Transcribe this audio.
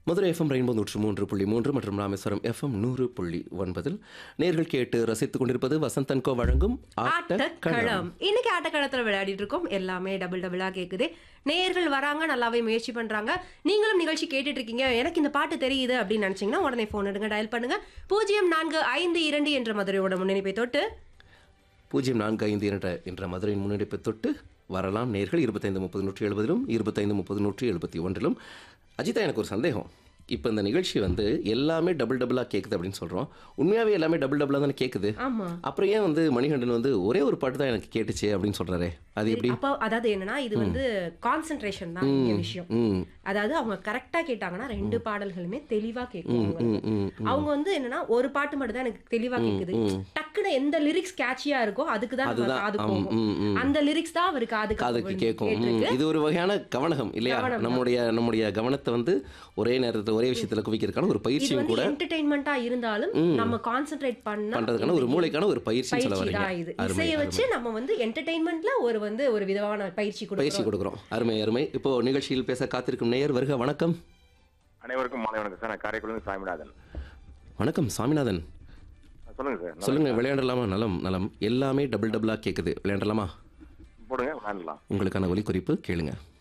Madurai FM rainbow நூற்று மூன்று புள்ளி மூன்று மற்றும் ராமேஸ்வரம் எஃப்எம் நூறு புள்ளி ஒன்பதில் நேர்கள் கேட்டு ரசித்துக் கொண்டிருப்பது வசந்தன்கோ வழங்கும் ஆட்டக்களம் ஆட்டக்களம் இன்னைக்கு ஆட்டக்களத்துல விளையாடிட்டு இருக்கோம் எல்லாமே டபுள் டபுளா கேக்குது நேயர்கள் வராங்க நல்லாவே முயற்சி பண்றாங்க நீங்களும் நிகழ்ச்சி கேட்டுட்டு இருக்கீங்க எனக்கு இந்த பாட்டு தெரியுது அப்படின்னு நினைச்சீங்கன்னா உடனே போன் எடுங்க டயல் பண்ணுங்க பூஜ்ஜியம் நான்கு ஐந்து இரண்டு என்ற மதுரையோட முன்னணிப்பை தொட்டு பூஜ்ஜியம் நான்கு ஐந்து என்ற என்ற மதுரையின் முன்னெடுப்பை தொட்டு வரலாம் நேர்கள் இருபத்தைந்து முப்பது நூற்றி எழுபதிலும் இருபத்தைந்து முப்பது நூற்றி எழுபத்தி ஒன்றிலும் அஜிதா எனக்கு ஒரு சந்தேகம் இப்போ இந்த நிகழ்ச்சி வந்து எல்லாமே டபுள் டபுளாக கேட்குது அப்படின்னு சொல்கிறோம் உண்மையாகவே எல்லாமே டபுள் டபுளாக தானே கேட்குது ஆமா அப்புறம் ஏன் வந்து மணிகண்டன் வந்து ஒரே ஒரு பாட்டு தான் எனக்கு கேட்டுச்சு அப்படின்னு சொல்கிறாரே அது எப்படி அப்போ அதாவது என்னன்னா இது வந்து கான்சென்ட்ரேஷன் தான் இங்க விஷயம் ம் அதாவது அவங்க கரெக்டா கேட்டாங்கன்னா ரெண்டு பாடல்களுமே தெளிவா கேட்கும் ம் ம் அவங்க வந்து என்னன்னா ஒரு பாட்டு மட்டும் தான் எனக்கு தெளிவா கேக்குது டக்குன்னு எந்த லிரிக்ஸ் கேட்சியா இருக்கோ அதுக்கு தான் நம்ம அதுதான் காது ஆம், போகும் ம், ம். அந்த லிரிக்ஸ் தான் அவர் காது காதுக்கு கேட்கும் ம், இது ஒரு வகையான கவனகம் இல்லையா நம்முடைய நம்முடைய கவனத்தை வந்து ஒரே நேரத்தில் ஒரே விஷயத்தில் குவிக்கிறதுக்கான ஒரு இது பயிற்சியும் வந்து கூட என்டர்டைன்மெண்டா இருந்தாலும் நம்ம கான்சென்ட்ரேட் பண்ண பண்றதுக்கான ஒரு மூளைக்கான ஒரு பயிற்சின்னு சொல்ல பயிற்சி வரீங்க தான் இது அருமை இசையை அருமை. வச்சு நம்ம வந்து என்டர்டைன்மெண்ட்ல ஒரு வந்து ஒரு விதமான பயிற்சி பயிற்சி கொடுக்கிறோம் கொடுக்குறோம் அருமை அருமை இப்போ நிகழ்ச்சியில் பேச காத்திருக்கும் நேயர் வருக வணக்கம் அனைவருக்கும் மாலை வணக்கம் சார் நான் காரைக்குடிலிருந்து சாமிநாதன் வணக்கம் சாமிநாதன் சொல்லுங்க சார் நல்லா சொல்லுங்க விளையாடலாமா நலம் நலம் எல்லாமே டபுள் டபுளாக கேட்குது விளையாடலாமா போடுங்க விளையாடலாம் உங்களுக்கான ஒலி குறிப்பு கேளுங்க